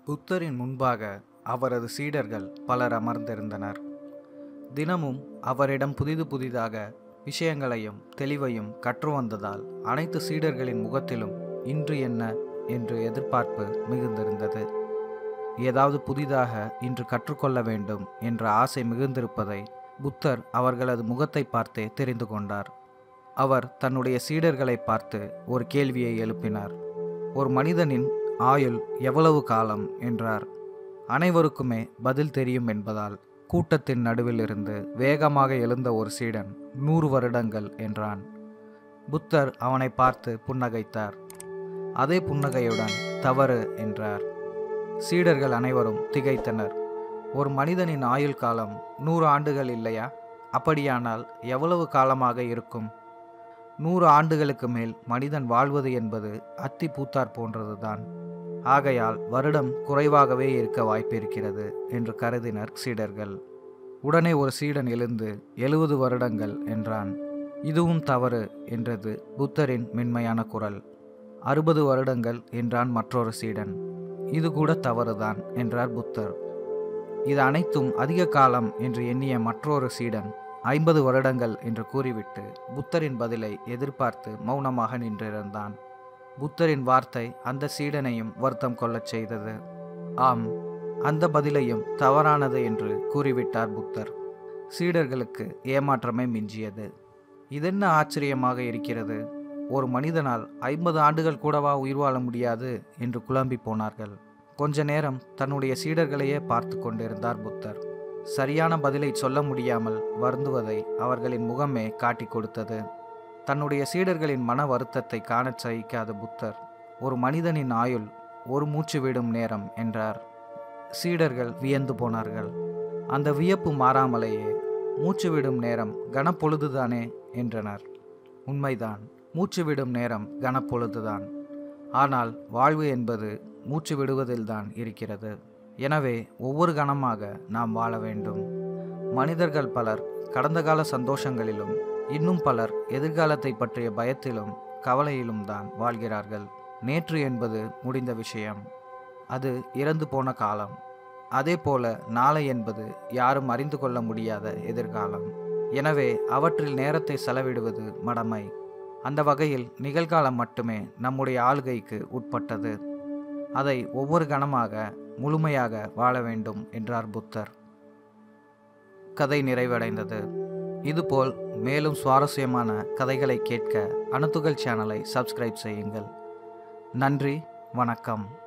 புத்தரின் முன்பாக அவரது சீடர்கள் பலர் அமர்ந்திருந்தனர் தினமும் அவரிடம் புதிது புதிதாக விஷயங்களையும் தெளிவையும் கற்று வந்ததால் அனைத்து சீடர்களின் முகத்திலும் இன்று என்ன என்று எதிர்பார்ப்பு மிகுந்திருந்தது ஏதாவது புதிதாக இன்று கற்றுக்கொள்ள வேண்டும் என்ற ஆசை மிகுந்திருப்பதை புத்தர் அவர்களது முகத்தை பார்த்தே தெரிந்து கொண்டார் அவர் தன்னுடைய சீடர்களை பார்த்து ஒரு கேள்வியை எழுப்பினார் ஒரு மனிதனின் ஆயுள் எவ்வளவு காலம் என்றார் அனைவருக்குமே பதில் தெரியும் என்பதால் கூட்டத்தின் நடுவில் இருந்து வேகமாக எழுந்த ஒரு சீடன் நூறு வருடங்கள் என்றான் புத்தர் அவனை பார்த்து புன்னகைத்தார் அதே புன்னகையுடன் தவறு என்றார் சீடர்கள் அனைவரும் திகைத்தனர் ஒரு மனிதனின் ஆயுள் காலம் நூறு ஆண்டுகள் இல்லையா அப்படியானால் எவ்வளவு காலமாக இருக்கும் நூறு ஆண்டுகளுக்கு மேல் மனிதன் வாழ்வது என்பது அத்தி பூத்தார் போன்றதுதான் ஆகையால் வருடம் குறைவாகவே இருக்க வாய்ப்பிருக்கிறது என்று கருதினர் சீடர்கள் உடனே ஒரு சீடன் எழுந்து எழுபது வருடங்கள் என்றான் இதுவும் தவறு என்றது புத்தரின் மென்மையான குரல் அறுபது வருடங்கள் என்றான் மற்றொரு சீடன் இது கூட தவறுதான் என்றார் புத்தர் இது அனைத்தும் அதிக காலம் என்று எண்ணிய மற்றொரு சீடன் ஐம்பது வருடங்கள் என்று கூறிவிட்டு புத்தரின் பதிலை எதிர்பார்த்து மௌனமாக நின்றிருந்தான் புத்தரின் வார்த்தை அந்த சீடனையும் வருத்தம் கொள்ளச் செய்தது ஆம் அந்த பதிலையும் தவறானது என்று கூறிவிட்டார் புத்தர் சீடர்களுக்கு ஏமாற்றமே மிஞ்சியது இதென்ன ஆச்சரியமாக இருக்கிறது ஒரு மனிதனால் ஐம்பது ஆண்டுகள் கூடவா உயிர் வாழ முடியாது என்று குழம்பி போனார்கள் கொஞ்ச நேரம் தன்னுடைய சீடர்களையே பார்த்து கொண்டிருந்தார் புத்தர் சரியான பதிலை சொல்ல முடியாமல் வருந்துவதை அவர்களின் முகமே காட்டிக் கொடுத்தது தன்னுடைய சீடர்களின் மன வருத்தத்தை காணச் சகிக்காத புத்தர் ஒரு மனிதனின் ஆயுள் ஒரு மூச்சு விடும் நேரம் என்றார் சீடர்கள் வியந்து போனார்கள் அந்த வியப்பு மாறாமலேயே மூச்சு விடும் நேரம் கனப்பொழுதுதானே என்றனர் உண்மைதான் மூச்சு விடும் நேரம் கனப்பொழுதுதான் ஆனால் வாழ்வு என்பது மூச்சு விடுவதில்தான் இருக்கிறது எனவே ஒவ்வொரு கணமாக நாம் வாழ வேண்டும் மனிதர்கள் பலர் கடந்த கால சந்தோஷங்களிலும் இன்னும் பலர் எதிர்காலத்தை பற்றிய பயத்திலும் கவலையிலும் தான் வாழ்கிறார்கள் நேற்று என்பது முடிந்த விஷயம் அது இறந்து போன காலம் அதே போல நாளை என்பது யாரும் அறிந்து கொள்ள முடியாத எதிர்காலம் எனவே அவற்றில் நேரத்தை செலவிடுவது மடமை அந்த வகையில் நிகழ்காலம் மட்டுமே நம்முடைய ஆளுகைக்கு உட்பட்டது அதை ஒவ்வொரு கணமாக முழுமையாக வாழ வேண்டும் என்றார் புத்தர் கதை நிறைவடைந்தது இதுபோல் மேலும் சுவாரஸ்யமான கதைகளை கேட்க அணுத்துகள் சேனலை சப்ஸ்கிரைப் செய்யுங்கள் நன்றி வணக்கம்